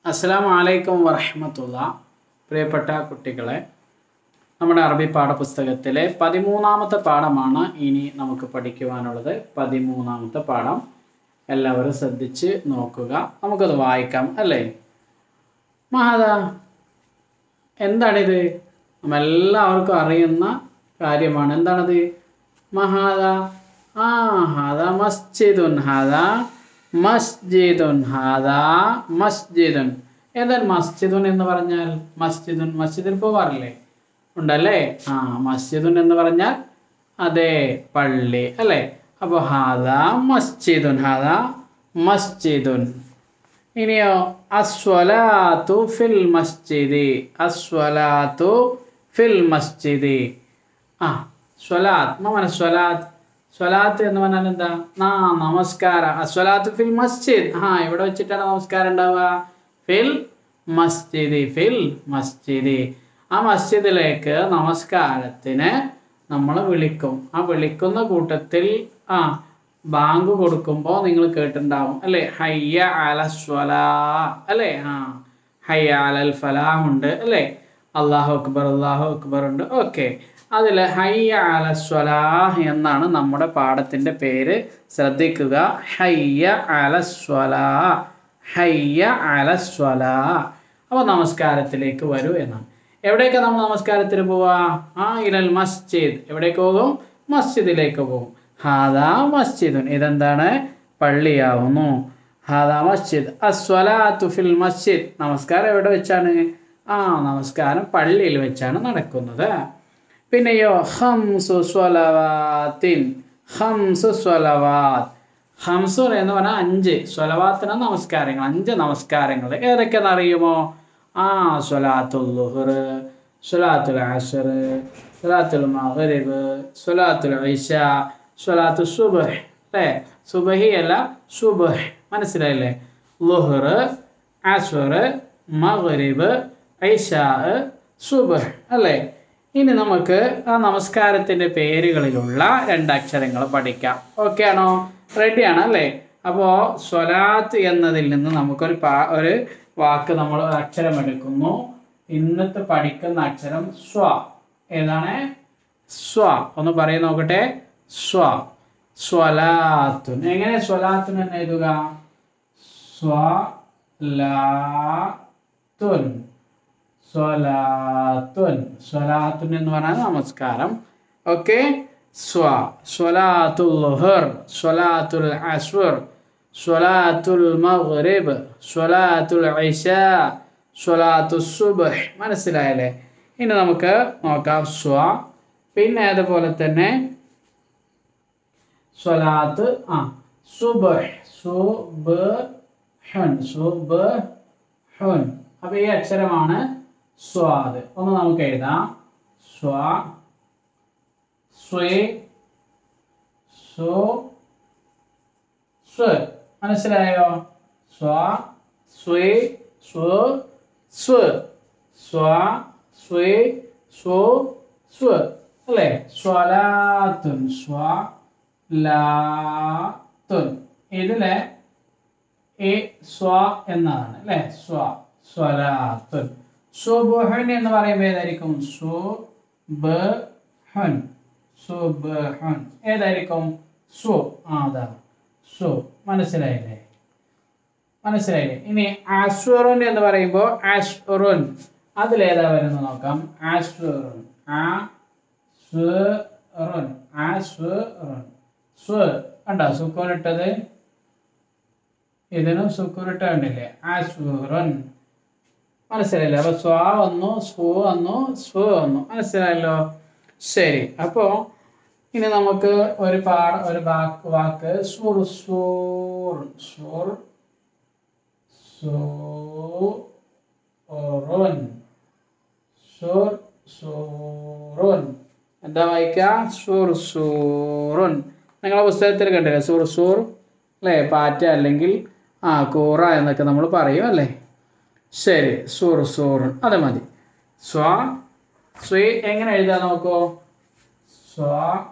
അസ്സലാമു അലൈക്കും വറഹമത്തുള്ള പ്രിയപ്പെട്ട കുട്ടികളെ നമ്മുടെ അറബി പാഠപുസ്തകത്തിലെ പതിമൂന്നാമത്തെ പാഠമാണ് ഇനി നമുക്ക് പഠിക്കുവാനുള്ളത് പതിമൂന്നാമത്തെ പാഠം എല്ലാവരും ശ്രദ്ധിച്ച് നോക്കുക നമുക്കത് വായിക്കാം അല്ലേ മഹാദ എന്താണിത് നമ്മെല്ലാവർക്കും അറിയുന്ന കാര്യമാണ് എന്താണത് മഹാദ ആ ഹാദ മസ്ജിദുൻ ഹാദ മസ്ജിദുൻ ഹാദ മസ്ജിദുൻ ഏതാണ് മസ്ജിദുൻ എന്ന് പറഞ്ഞാൽ മസ്ജിദുൻ മസ്ജിദിൽ പോവാറില്ലേ ഉണ്ടല്ലേ ആ മസ്ജിദുൻ എന്ന് പറഞ്ഞാൽ അതെ പള്ളി അല്ലേ അപ്പോൾ ഹാദ മസ്ജിദുൻ ഹാദ മസ്ജിദുൻ ഇനിയോ അസ്വലാത്തു ഫിൽ മസ്ജിദി അസ്വലാത്തു ഫിൽ മസ്ജിദി ആ സ്വലാത്ത് മമന സ്വലാത്ത് സ്വലാത്ത് എന്ന് പറഞ്ഞാൽ എന്താ ആ നമസ്കാരം അസ്വലാത്ത് ഫിൽ മസ്ജിദ് ആ ഇവിടെ വെച്ചിട്ടാണ് നമസ്കാരം ഉണ്ടാവുക ഫിൽ മസ്ജിദി ഫിൽ മസ്ജിദി ആ മസ്ജിദിലേക്ക് നമസ്കാരത്തിന് നമ്മൾ വിളിക്കും ആ വിളിക്കുന്ന കൂട്ടത്തിൽ ആ ബാങ്ക് കൊടുക്കുമ്പോൾ നിങ്ങൾ കേട്ടിട്ടുണ്ടാവും അല്ലേ ഹയ്യ അല സ്വലാ അല്ലേ ആ ഹയ്യ അലൽ ഫലാഹ് ഉണ്ട് അല്ലേ അള്ളാഹു അക്ബർ അള്ളാഹു അക്ബർ ഉണ്ട് ഓക്കെ അതിൽ ഹയ്യ അല സ്വലാഹ് എന്നാണ് നമ്മുടെ പാഠത്തിൻ്റെ പേര് ശ്രദ്ധിക്കുക ഹയ്യ അല സ്വലാ ഹയ്യ അല സ്വലാ അപ്പോൾ നമസ്കാരത്തിലേക്ക് വരൂ എന്നാണ് എവിടേക്കാണ് നമ്മൾ നമസ്കാരത്തിന് പോവാ ആ ഇലൽ മസ്ജിദ് എവിടേക്ക് പോകും മസ്ജിദിലേക്ക് പോകും ഹാദാ മസ്ജിദുൻ ഇതെന്താണ് പള്ളിയാവുന്നു ഹാദാ മസ്ജിദ് അസ്വലാത്തു ഫിൽ മസ്ജിദ് നമസ്കാരം എവിടെ വെച്ചാണ് ആ നമസ്കാരം പള്ളിയിൽ വെച്ചാണ് നടക്കുന്നത് പിന്നെയോ ഹംസു സ്വലവാത്തിൻ ഹംസു സ്വലവാത്ത് ഹംസു എന്ന് പറഞ്ഞാൽ അഞ്ച് സ്വലവാത്തിന് നമസ്കാരങ്ങൾ അഞ്ച് നമസ്കാരങ്ങൾ ഏതൊക്കെയാണെന്ന് അറിയുമോ ആ സ്വലാത്തുൽ ലുഹർ സ്വലാത്തുൽ അസർ സ്വലാത്തുൽ മഗ്രിബ് സ്വലാത്തുൽ ഇഷ സ്വലാത്തു സുബഹ് അല്ലേ സുബഹി അല്ല സുബഹ് മനസ്സിലായില്ലേ ലുഹർ അസ്വർ മഗ്രിബ് ഐഷാ സുബഹ് അല്ലേ ഇനി നമുക്ക് ആ നമസ്കാരത്തിൻ്റെ പേരുകളിലുള്ള രണ്ടക്ഷരങ്ങൾ പഠിക്കാം ഓക്കെ ആണോ റെഡിയാണ് അല്ലേ അപ്പോൾ സ്വലാത്ത് എന്നതിൽ നിന്ന് നമുക്കൊരു പാ ഒരു വാക്ക് നമ്മൾ ഒരു അക്ഷരം എടുക്കുന്നു ഇന്നത്തെ പഠിക്കുന്ന അക്ഷരം സ്വ ഏതാണ് സ്വ ഒന്ന് പറയും നോക്കട്ടെ സ്വ സ്വലാത്തുൻ എങ്ങനെ സ്വലാത്തുൻ എന്ന് എഴുതുക സ്വലാത്തുൻ സ്വലാത്തുൻ സ്വലാത്തുൻ എന്ന് പറഞ്ഞാൽ നമസ്കാരം ഓക്കെ സ്വ സ്വലാത്തുൽ ലുഹർ സ്വലാത്തുൽ അസ്വർ സ്വലാത്തുൽ മഗ്രിബ് സ്വലാത്തുൽ ഇശാ സ്വലാത്തു സുബഹ് മനസ്സിലായല്ലേ ഇനി നമുക്ക് നോക്കാം സ്വ പിന്നെ അതുപോലെ തന്നെ സ്വലാത്ത് ആ സുബഹ് സുബഹൻ സുബഹൻ അപ്പൊ ഈ അക്ഷരമാണ് സ്വാദ് ഒന്ന് നമുക്ക് എഴുതാം സ്വ സ്വേ സോ സ്വ മനസ്സിലായോ സ്വ സ്വേ സ്വ സ്വ സ്വ സ്വേ സ്വ സ്വ അല്ലേ സ്വലാത്തുൻ സ്വ ലാത്തുൻ ഇതിലെ ഈ സ്വ എന്നതാണ് അല്ലേ സ്വ സ്വലാത്തുൻ സുബുഹൻ എന്ന് പറയുമ്പോൾ ഏതായിരിക്കും സുബഹൻ സുബഹൻ ഏതായിരിക്കും സു ആ അതാണ് സു മനസ്സിലായില്ലേ മനസ്സിലായില്ലേ ഇനി ആസ്വറുൻ എന്ന് പറയുമ്പോൾ ആസ്വറുൻ അതിലേതാ വരുന്നത് നോക്കാം ആസ്വറുൻ ആ സ്വറുൻ ആസ്വറുൻ സ്വ കണ്ടോ സുക്കൂനിട്ടത് ഇതിനും സുക്കൂനിട്ട കണ്ടില്ലേ ആസ്വറുൻ മനസ്സിലായില്ലേ അപ്പൊ സ്വ വന്നു സ്വ വന്നു സ്വ വന്നു മനസ്സിലായല്ലോ ശരി അപ്പോൾ ഇനി നമുക്ക് ഒരു പാട ഒരു വാക്ക് വാക്ക് സുർ സൂർ സുർ സൂറുൻ സുർ സൂറുൻ എന്താ വായിക്കുക സുർ സൂറുൻ നിങ്ങളെ പുസ്തകത്തിൽ കണ്ടില്ലേ സുർ സൂർ അല്ലേ പാറ്റ അല്ലെങ്കിൽ ആ കൂറ എന്നൊക്കെ നമ്മൾ പറയും അല്ലേ ശരി സൂർ സൂറുൻ അത് മതി സ്വ സ്വേ എങ്ങനെ എഴുതാൻ നോക്കൂ സ്വ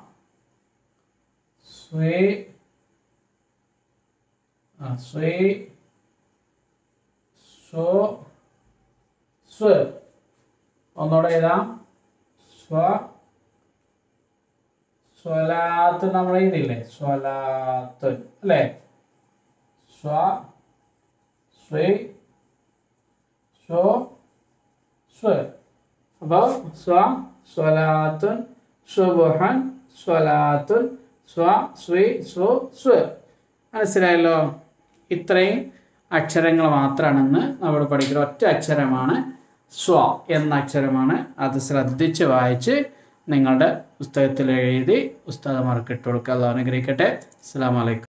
സ്വേ ആ സ്വേ സ്വ സ്വ ഒന്നുകൂടെ എഴുതാം സ്വ സ്വലാത്ത് നമ്മൾ എഴുതിയില്ലേ സ്വലാത്ത് അല്ലേ സ്വ സ്വേ സ്വ സ്വ അപ്പോൾ സ്വ സ്വലാത്തുൻ സുബുഹൻ സ്വലാത്തുൻ സ്വ സ്വേ സ്വ സ്വ മനസ്സിലായല്ലോ ഇത്രയും അക്ഷരങ്ങൾ മാത്രമാണെന്ന് നമ്മൾ പഠിക്കുന്ന ഒറ്റ അക്ഷരമാണ് സ്വ എന്ന അക്ഷരമാണ് അത് ശ്രദ്ധിച്ച് വായിച്ച് നിങ്ങളുടെ പുസ്തകത്തിൽ എഴുതി ഉസ്താദമാർക്ക് ഇട്ട് കൊടുക്കുക അത് അനുഗ്രഹിക്കട്ടെ അസ്സാം വലൈക്കും